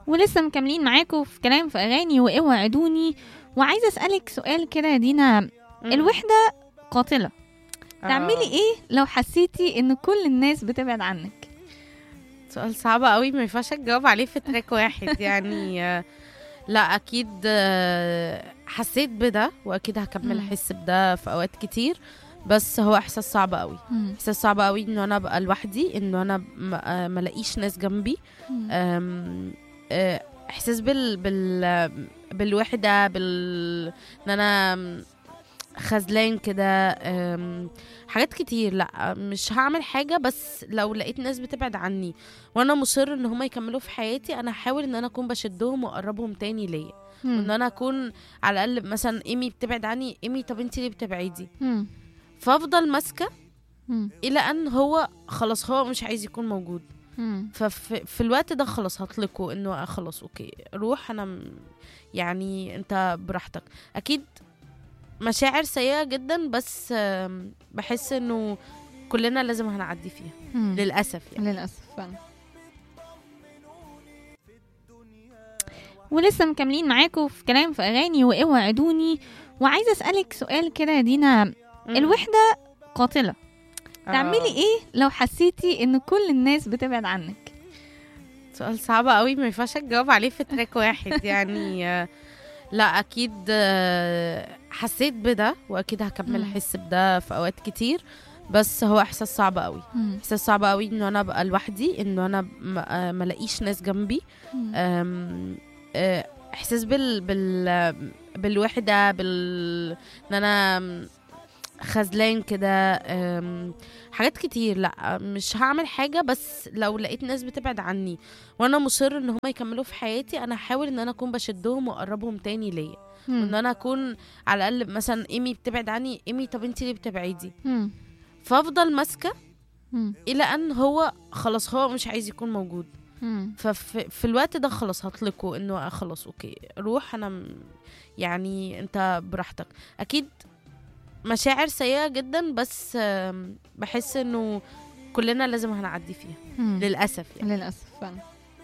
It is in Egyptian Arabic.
ولسه مكملين معاكم في كلام في اغاني واوعدوني وعايزه اسالك سؤال كده يا دينا مم. الوحده قاتله آه. تعملي ايه لو حسيتي ان كل الناس بتبعد عنك سؤال صعب قوي ما ينفعش تجاوب عليه في تراك واحد يعني آه، لا اكيد آه، حسيت بده واكيد هكمل مم. احس بده في اوقات كتير بس هو احساس صعب قوي احساس صعب قوي انه انا ابقى لوحدي انه انا م- آه، ما الاقيش ناس جنبي أم، آه، احساس بال بال بالوحده بال ان انا خذلان كده أم، حاجات كتير لا مش هعمل حاجه بس لو لقيت ناس بتبعد عني وانا مصر ان هم يكملوا في حياتي انا هحاول ان انا اكون بشدهم واقربهم تاني ليا وان انا اكون على الاقل مثلا ايمي بتبعد عني ايمي طب انت ليه بتبعدي فافضل ماسكه الى ان هو خلاص هو مش عايز يكون موجود ففي في الوقت ده خلاص هطلقه انه آه خلاص اوكي روح انا م- يعني انت براحتك اكيد مشاعر سيئة جدا بس آم، بحس انه كلنا لازم هنعدي فيها للأسف يعني للاسف فعلا ولسه مكملين معاكم في كلام في اغاني واوعدوني وعايزه اسالك سؤال كده يا دينا مم. الوحده قاتله آه، تعملي ايه لو حسيتي ان كل الناس بتبعد عنك سؤال صعب قوي ما ينفعش تجاوب عليه في تراك واحد يعني آه، لا اكيد آه، حسيت بده واكيد هكمل مم. احس بده في اوقات كتير بس هو احساس صعب قوي احساس صعب قوي انه انا ابقى لوحدي انه انا م- آه، ما الاقيش ناس جنبي أم، آه، احساس بال بال بالوحده بال ان انا خذلان كده أم، حاجات كتير لا مش هعمل حاجه بس لو لقيت ناس بتبعد عني وانا مصر ان هم يكملوا في حياتي انا هحاول ان انا اكون بشدهم واقربهم تاني ليا وان انا اكون على الاقل مثلا ايمي بتبعد عني ايمي طب انت ليه بتبعدي فافضل ماسكه الى ان هو خلاص هو مش عايز يكون موجود ففي في الوقت ده خلاص هطلقه انه آه خلاص اوكي روح انا م- يعني انت براحتك اكيد مشاعر سيئة جدا بس آم، بحس انه كلنا لازم هنعدي فيها للأسف يعني للاسف فعلا